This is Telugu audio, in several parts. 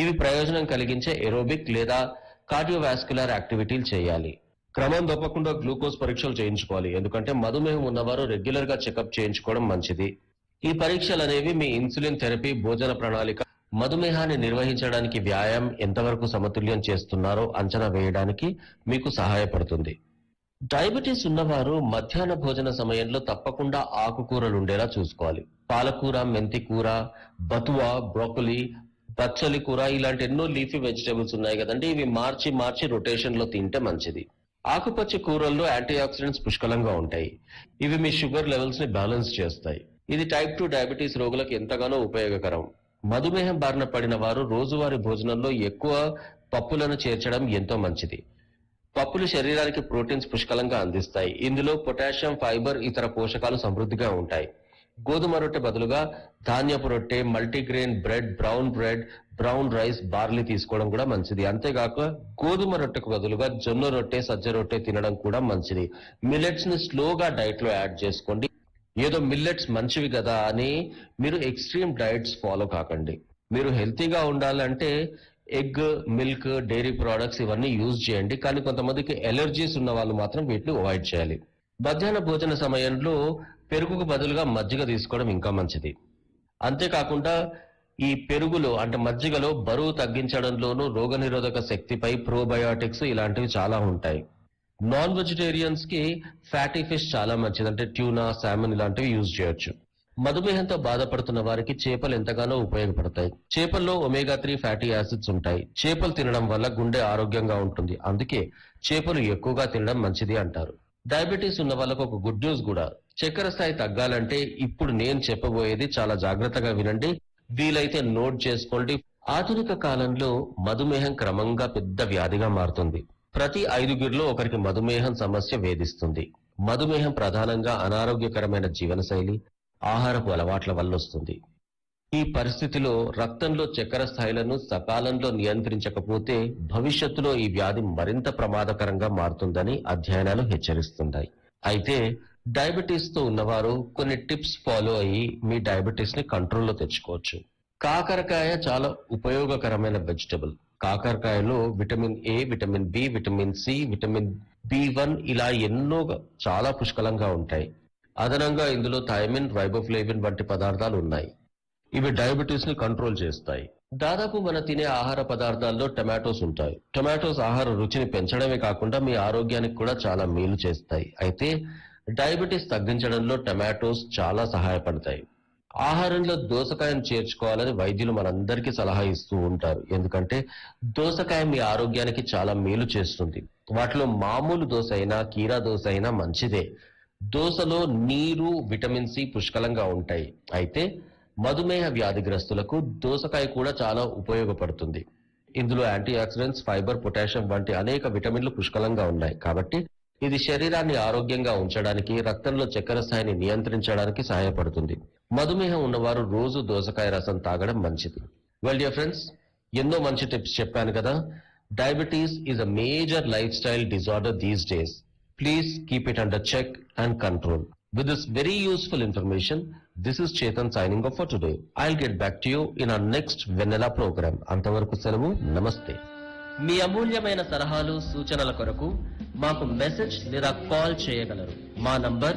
ఇవి ప్రయోజనం కలిగించే ఎరోబిక్ లేదా కార్డియోవాస్కులర్ యాక్టివిటీలు చేయాలి క్రమం తప్పకుండా గ్లూకోజ్ పరీక్షలు చేయించుకోవాలి ఎందుకంటే మధుమేహం ఉన్నవారు రెగ్యులర్ గా చెకప్ చేయించుకోవడం మంచిది ఈ పరీక్షలు అనేవి మీ ఇన్సులిన్ థెరపీ భోజన ప్రణాళిక మధుమేహాన్ని నిర్వహించడానికి వ్యాయామం ఎంతవరకు సమతుల్యం చేస్తున్నారో అంచనా వేయడానికి మీకు సహాయపడుతుంది డయాబెటీస్ ఉన్నవారు మధ్యాహ్న భోజన సమయంలో తప్పకుండా ఆకుకూరలు ఉండేలా చూసుకోవాలి పాలకూర మెంతి కూర బతువా బ్రోకలీ పచ్చలి కూర ఇలాంటి ఎన్నో లీఫీ వెజిటేబుల్స్ ఉన్నాయి కదండి ఇవి మార్చి మార్చి రొటేషన్ లో తింటే మంచిది ఆకుపచ్చ కూరల్లో యాంటీ ఆక్సిడెంట్స్ పుష్కలంగా ఉంటాయి ఇవి మీ షుగర్ లెవెల్స్ ని బ్యాలెన్స్ చేస్తాయి ఇది టైప్ టూ డయాబెటీస్ రోగులకు ఎంతగానో ఉపయోగకరం మధుమేహం బారిన పడిన వారు రోజువారీ భోజనంలో ఎక్కువ పప్పులను చేర్చడం ఎంతో మంచిది పప్పులు శరీరానికి ప్రోటీన్స్ పుష్కలంగా అందిస్తాయి ఇందులో పొటాషియం ఫైబర్ ఇతర పోషకాలు సమృద్ధిగా ఉంటాయి గోధుమ రొట్టె బదులుగా ధాన్యపు రొట్టె multigrain bread brown bread brown rice barley తీసుకోవడం కూడా మంచిది అంతేకాక గోధుమ రొట్టెకు బదులుగా జొన్న రొట్టె సజ్జ రొట్టె తినడం కూడా మంచిది మిల్లెట్స్ ని స్లోగా డైట్ లో యాడ్ చేసుకోండి ఏదో మిల్లెట్స్ మంచివి కదా అని మీరు ఎక్స్ట్రీమ్ డైట్స్ ఫాలో కాకండి మీరు హెల్తీగా ఉండాలంటే ఎగ్ మిల్క్ డైరీ ప్రోడక్ట్స్ ఇవన్నీ యూజ్ చేయండి కానీ కొంతమందికి ఎలర్జీస్ ఉన్న వాళ్ళు మాత్రం వీటిని అవాయిడ్ చేయాలి మధ్యాహ్న భోజన సమయంలో పెరుగుకు బదులుగా మజ్జిగ తీసుకోవడం ఇంకా మంచిది అంతేకాకుండా ఈ పెరుగులో అంటే మజ్జిగలో బరువు తగ్గించడంలోనూ రోగనిరోధక శక్తిపై ప్రోబయోటిక్స్ ఇలాంటివి చాలా ఉంటాయి నాన్ వెజిటేరియన్స్ కి ఫ్యాటీ ఫిష్ చాలా మంచిది అంటే ట్యూనా సామన్ ఇలాంటివి యూజ్ చేయొచ్చు మధుమేహంతో బాధపడుతున్న వారికి చేపలు ఎంతగానో ఉపయోగపడతాయి చేపల్లో ఒమేగా త్రీ ఫ్యాటీ యాసిడ్స్ ఉంటాయి చేపలు తినడం వల్ల గుండె ఆరోగ్యంగా ఉంటుంది అందుకే చేపలు ఎక్కువగా తినడం మంచిది అంటారు డయాబెటీస్ ఉన్న వాళ్ళకు ఒక గుడ్ న్యూస్ కూడా చక్కెర స్థాయి తగ్గాలంటే ఇప్పుడు నేను చెప్పబోయేది చాలా జాగ్రత్తగా వినండి వీలైతే నోట్ చేసుకోండి ఆధునిక కాలంలో మధుమేహం క్రమంగా పెద్ద వ్యాధిగా మారుతుంది ప్రతి ఐదుగురిలో ఒకరికి మధుమేహం సమస్య వేధిస్తుంది మధుమేహం ప్రధానంగా అనారోగ్యకరమైన జీవనశైలి ఆహారపు అలవాట్ల వల్ల వస్తుంది ఈ పరిస్థితిలో రక్తంలో చక్కెర స్థాయిలను సకాలంలో నియంత్రించకపోతే భవిష్యత్తులో ఈ వ్యాధి మరింత ప్రమాదకరంగా మారుతుందని అధ్యయనాలు హెచ్చరిస్తున్నాయి అయితే డయాబెటీస్ తో ఉన్నవారు కొన్ని టిప్స్ ఫాలో అయ్యి మీ డయాబెటీస్ ని కంట్రోల్లో తెచ్చుకోవచ్చు కాకరకాయ చాలా ఉపయోగకరమైన వెజిటబుల్ కాకరకాయలో vitamin A vitamin B vitamin C vitamin B one ఇలా ఎన్నో చాలా పుష్కలంగా ఉంటాయి అదనంగా ఇందులో థైమిన్ రైబోఫ్లేవిన్ వంటి పదార్థాలు ఉన్నాయి ఇవి డయాబెటీస్ ని కంట్రోల్ చేస్తాయి దాదాపు మన తినే ఆహార పదార్థాల్లో టమాటోస్ ఉంటాయి టమాటోస్ ఆహార రుచిని పెంచడమే కాకుండా మీ ఆరోగ్యానికి కూడా చాలా మేలు చేస్తాయి అయితే డయాబెటీస్ తగ్గించడంలో టమాటోస్ చాలా సహాయపడతాయి ఆహారంలో దోసకాయను చేర్చుకోవాలని వైద్యులు మనందరికీ సలహా ఇస్తూ ఉంటారు ఎందుకంటే దోసకాయ మీ ఆరోగ్యానికి చాలా మేలు చేస్తుంది వాటిలో మామూలు దోశ అయినా కీరా దోశ అయినా మంచిదే దోసలో నీరు విటమిన్ సి పుష్కలంగా ఉంటాయి అయితే మధుమేహ వ్యాధిగ్రస్తులకు దోసకాయ కూడా చాలా ఉపయోగపడుతుంది ఇందులో యాంటీ ఆక్సిడెంట్స్ ఫైబర్ పొటాషియం వంటి అనేక విటమిన్లు పుష్కలంగా ఉన్నాయి కాబట్టి ఇది శరీరాన్ని ఆరోగ్యంగా ఉంచడానికి రక్తంలో చక్కెర స్థాయిని నియంత్రించడానికి సహాయపడుతుంది మధుమేహం ఉన్నవారు రోజు దోసకాయ రసం తాగడం మంచిది వెల్ డియర్ ఫ్రెండ్స్ ఎన్నో మంచి టిప్స్ చెప్పాను కదా diabetes is a major life style disorder these days please keep it under check and control With this very useful information, this is Chetan signing off for today. I'll get back to you in our next Vanilla program. అంతవరకు సెలవు నమస్తే మీ అమూల్యమైన సలహాలు సూచనల కొరకు మాకు మెసేజ్ లేదా కాల్ చేయగలరు మా నంబర్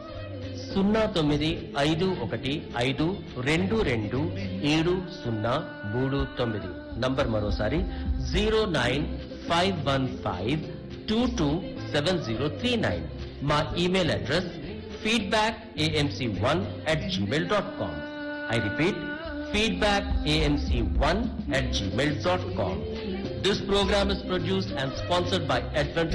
సున్నా తొమ్మిది ఐదు ఒకటి ఐదు రెండు రెండు ఏడు సున్నా మూడు తొమ్మిది నంబర్ మరోసారి zero nine five one five two two seven zero three nine మా email address feedback AMC one at Gmail dot com I repeat feedback amc1 at gmail.com. This program is produced and sponsored by Advent